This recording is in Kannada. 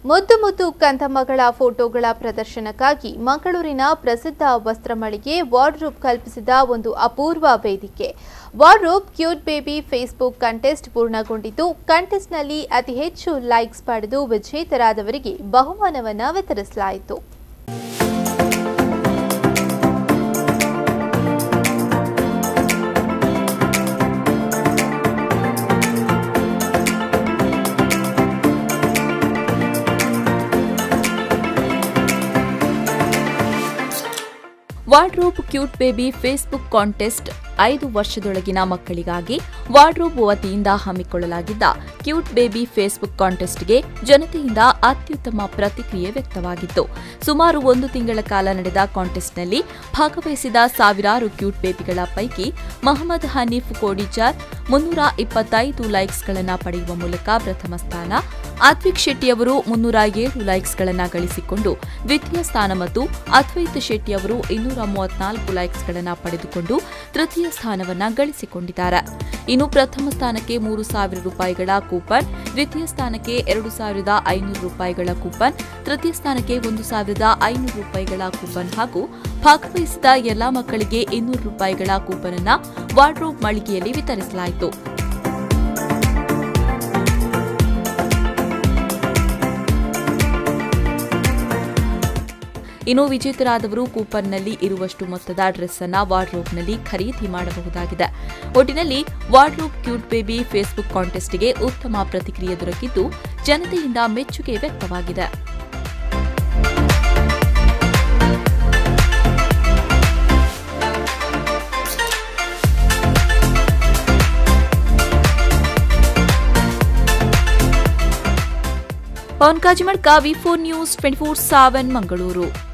ಮುದ್ದು ಮುದ್ದು ಕಂದಮ್ಮಗಳ ಫೋಟೋಗಳ ಪ್ರದರ್ಶನಕ್ಕಾಗಿ ಮಂಗಳೂರಿನ ಪ್ರಸಿದ್ಧ ವಸ್ತ್ರಮಳಿಗೆ ವಾರ್ಡ್ರೂಪ್ ಕಲ್ಪಿಸಿದ ಒಂದು ಅಪೂರ್ವ ವೇದಿಕೆ wardrobe cute baby Facebook contest ಪೂರ್ಣಗೊಂಡಿದ್ದು ಕಂಟೆಸ್ಟ್ನಲ್ಲಿ ಅತಿ ಹೆಚ್ಚು ಲೈಕ್ಸ್ ಪಡೆದು ವಿಜೇತರಾದವರಿಗೆ ಬಹುಮಾನವನ್ನು ವಿತರಿಸಲಾಯಿತು wardrobe cute baby Facebook contest ಐದು ವರ್ಷದೊಳಗಿನ ಮಕ್ಕಳಿಗಾಗಿ ವಾರ್ಡ್ರೋಬ್ ವತಿಯಿಂದ ಹಮ್ಮಿಕೊಳ್ಳಲಾಗಿದ್ದ ಕ್ಯೂಟ್ ಬೇಬಿ ಫೇಸ್ಬುಕ್ ಕಾಂಟೆಸ್ಟ್ಗೆ ಜನತೆಯಿಂದ ಅತ್ಯುತ್ತಮ ಪ್ರತಿಕ್ರಿಯೆ ವ್ಯಕ್ತವಾಗಿತ್ತು ಸುಮಾರು ಒಂದು ತಿಂಗಳ ಕಾಲ ನಡೆದ ಕಾಂಟೆಸ್ಟ್ನಲ್ಲಿ ಭಾಗವಹಿಸಿದ ಸಾವಿರಾರು ಕ್ಯೂಟ್ ಬೇಬಿಗಳ ಪೈಕಿ ಮಹಮ್ಮದ್ ಹನೀಫ್ ಕೋಡಿಚಾರ್ ಮುನ್ನೂರ ಇಪ್ಪತ್ತೈದು ಲೈಕ್ಸ್ಗಳನ್ನು ಪಡೆಯುವ ಮೂಲಕ ಪ್ರಥಮ ಸ್ಥಾನ ಅದ್ವಿಕ್ ಶೆಟ್ಟಿಯವರು ಮುನ್ನೂರ ಏಳು ಲೈಕ್ಸ್ಗಳನ್ನು ಗಳಿಸಿಕೊಂಡು ದ್ವಿತೀಯ ಸ್ಥಾನ ಮತ್ತು ಅದ್ವೈತ್ ಶೆಟ್ಟಿಯವರು ಇನ್ನೂರ ಮೂವತ್ನಾಲ್ಕು ಲೈಕ್ಸ್ಗಳನ್ನು ಪಡೆದುಕೊಂಡು ತೃತೀಯ ಸ್ಥಾನವನ್ನ ಗಳಿಸಿಕೊಂಡಿದ್ದಾರೆ ಇನ್ನು ಪ್ರಥಮ ಸ್ಥಾನಕ್ಕೆ ಮೂರು ಸಾವಿರ ರೂಪಾಯಿಗಳ ಕೂಪನ್ ದ್ವಿತೀಯ ಸ್ಥಾನಕ್ಕೆ ಎರಡು ಸಾವಿರದ ಐನೂರು ರೂಪಾಯಿಗಳ ಕೂಪನ್ ತೃತೀಯ ಸ್ಥಾನಕ್ಕೆ ಒಂದು ಸಾವಿರದ ಐನೂರು ರೂಪಾಯಿಗಳ ಕೂಪನ್ ಹಾಗೂ ಭಾಗವಹಿಸಿದ ಎಲ್ಲಾ ಮಕ್ಕಳಿಗೆ ಇನ್ನೂರು ರೂಪಾಯಿಗಳ ಕೂಪನ್ ಅನ್ನ ವಾರ್ಡ್ರೋಬ್ ಮಳಿಗೆಯಲ್ಲಿ ವಿತರಿಸಲಾಯಿತು ಇನ್ನು ವಿಜೇತರಾದವರು ಕೂಪನ್ನಲ್ಲಿ ಇರುವಷ್ಟು ಮೊತ್ತದ ಡ್ರೆಸ್ ಅನ್ನ ವಾರ್ಡ್ರೋಬ್ನಲ್ಲಿ ಖರೀದಿ ಮಾಡಬಹುದಾಗಿದೆ ಒಟ್ಟಿನಲ್ಲಿ ವಾರ್ಡ್ರೋಬ್ ಕ್ಯೂಟ್ ಬೇಬಿ ಫೇಸ್ಬುಕ್ ಕಾಂಟೆಸ್ಟ್ಗೆ ಉತ್ತಮ ಪ್ರತಿಕ್ರಿಯೆ ದೊರಕಿದ್ದು ಜನತೆಯಿಂದ ಮೆಚ್ಚುಗೆ ವ್ಯಕ್ತವಾಗಿದೆ Pavan Kajimadka V four news twenty four seven Mangaluru